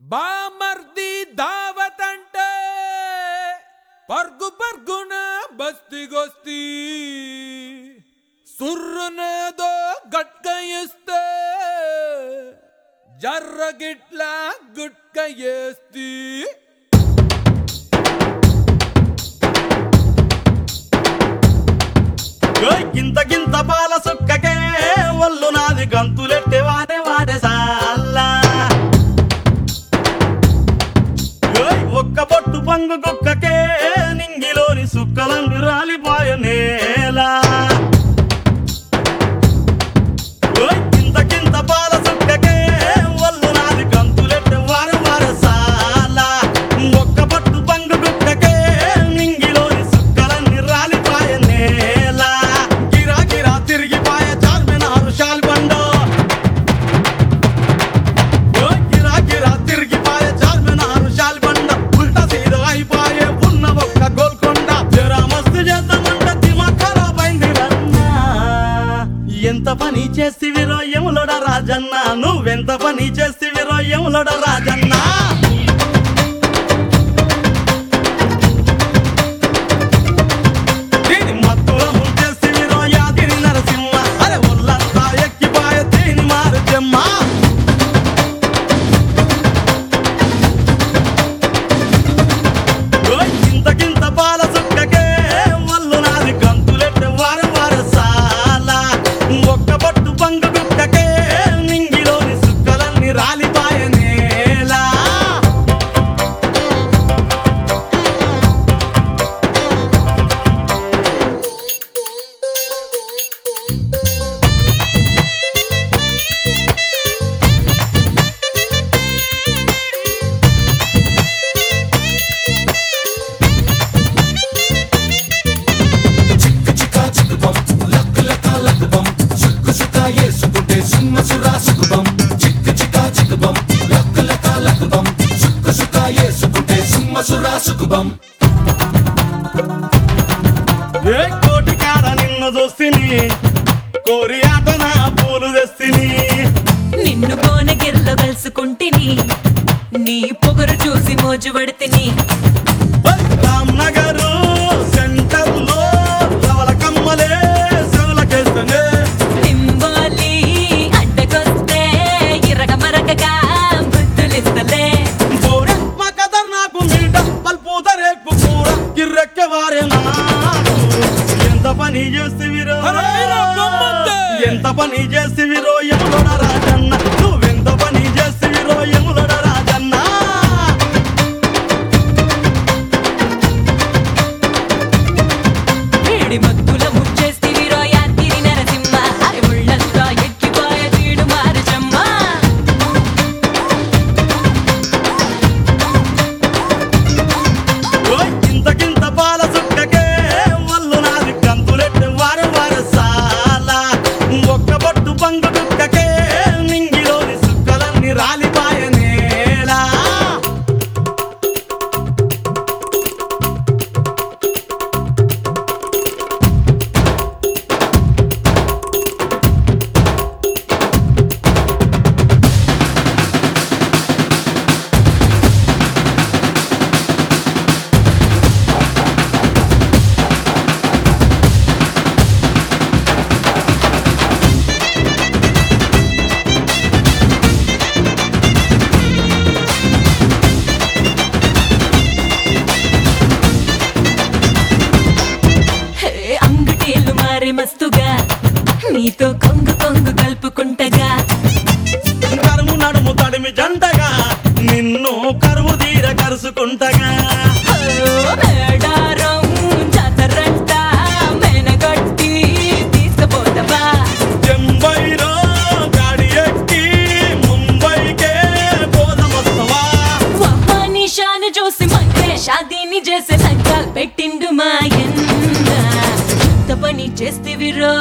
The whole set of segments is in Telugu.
బామర్ది దావత్ అంటే పర్గు పర్గున బస్తిగొస్తి సుర్రునేదో గట్క ఇస్తే జర్ర గిట్ల గుట్క ఏస్తి ఓయ్ గింత గింత పాల సుక్కకే ఒళ్ళు నాది గంతులెట్టే వాడే వాడే సాల్లా ఓయ్ ఒక్క పొట్టు పంగు కుక్కకే నింగిలోని సుక్కలందు రాలిపోయ నేల ఓయ్ గింత గింత పాల సుక్కకే ఒళ్ళు నాది గంతులెట్టే వాడే వాడే సాల్లా ఒక్క పొట్టు పంగు కుక్కకే నింగిలోని సుక్కలన్నీ రాలిపోయ నేల గిరా గిరా తిరిగిపోయ చార్మినారు శాల్బండో ఓయ్ గిరా గిరా తిరిగిపోయ చార్మినారు శాల్బండ ఉల్టా సీదా అయిపోయే ఉన్న ఒక్క గోల్కొండ జరా మస్తు చేద్దామంట దిమా ఖరాబ్ అయింది రన్నా ఎంత పని చేస్తివి రోయములోడ రాజన్న నువ్వెంత పని చేస్తివి రోయములోడ రాజన్న దీని మత్తుల ముంచేస్తివి రోయాదిరి నరసింహ అరే ఒళ్ళంతా ఎక్కిపాయ దీని మారు జమ్మ ఓయ్ గింత గింత పాల సుక్కకే వల్లు నాది గంతులెట్టే వార వార సాల ఒక్క పట్టు పంగు గుక్కకే నింగిలోని సుక్కలన్నీ రాలిపాయ నేల చిక్కు చిక్కా చిక్కుబం లక్కు లక్క లక్కుబం సుక్కు సుక్క ఏసుకుంటే సుమ్మ సురా సుకుబం చిక్కు చిక్కా చిక్కుబం లక్కు లక్క లక్కుబం సుక్కు సుక్క ఏసుకుంటే సుమ్మ సురా సుకుబం ఏ కోటి కాడ నిన్ను చూస్తిని కోరి ఆట నా పూలు తెస్తిని నిన్ను కోనగిరిలో కలుసుకుంటిని నీ పొగరు చూసి మోజు పడితిని రామ్ నగర్ సెంటర్ లో రవల కమ్మలే సెవలకేస్తనే నింబోలి అడ్డకొస్తే ఇరగ మరగగా బుద్ధులిస్తలే బోరె మా కదర్ నాకు మీట పల్పు రేపు కూర కిర్రెక్కె వారే నాకు ఎంత పని చేస్తివిరో అరే రా బొమ్మందే. ఎంత పని చేస్తివిరో ఎములడ రాజన్న నువ్వెంత పని చేస్తివిరో ఎములడ రాజన్న వేడి మత్తుల ముచ్చేస్తివి రోయాతిరి నరసింహ అరే ముళ్ళంతా ఎక్కిపోయ తీడు మారుచమ్మ ఓయ్ గింత గింత పాల సుక్కకే వల్లు నాది కంతులెట్టే వార వార సాల ఒక్క బొట్టు పంగు కుక్కకే నింగిలోని సుక్కలన్నీ రాలిపాయ నేల హే, అంగుటీలు మారే మస్తుగా నీతో కొంగు కొంగు కలుపుకుంటగా కరుము నడుము తడిమి జంటగా నిన్ను కరువు తీర కరుసుకుంటగా ఓ, మేడారం జాతరంట మెనగొట్టి తీసుకుపోతావా చెంబైలో గాడి ఎక్కి ముంబైకే పోదమొస్తవా వమ్మ నిషాను చూసి మంటే షాదీని చేసే సంకాల్ పెట్టిండు మాయన్న ఎంత పని చేస్తివిరో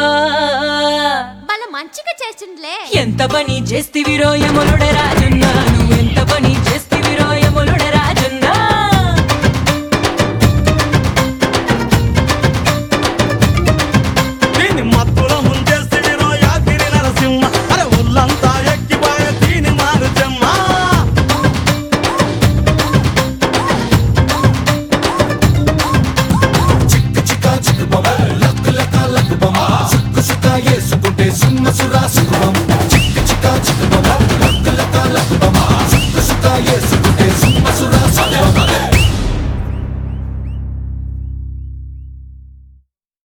వాళ్ళ మంచిగా చేసిండ్లే ఎంత పని చేస్తివిరో యములుడ రాజున్నా నువ్వు ఎంత పని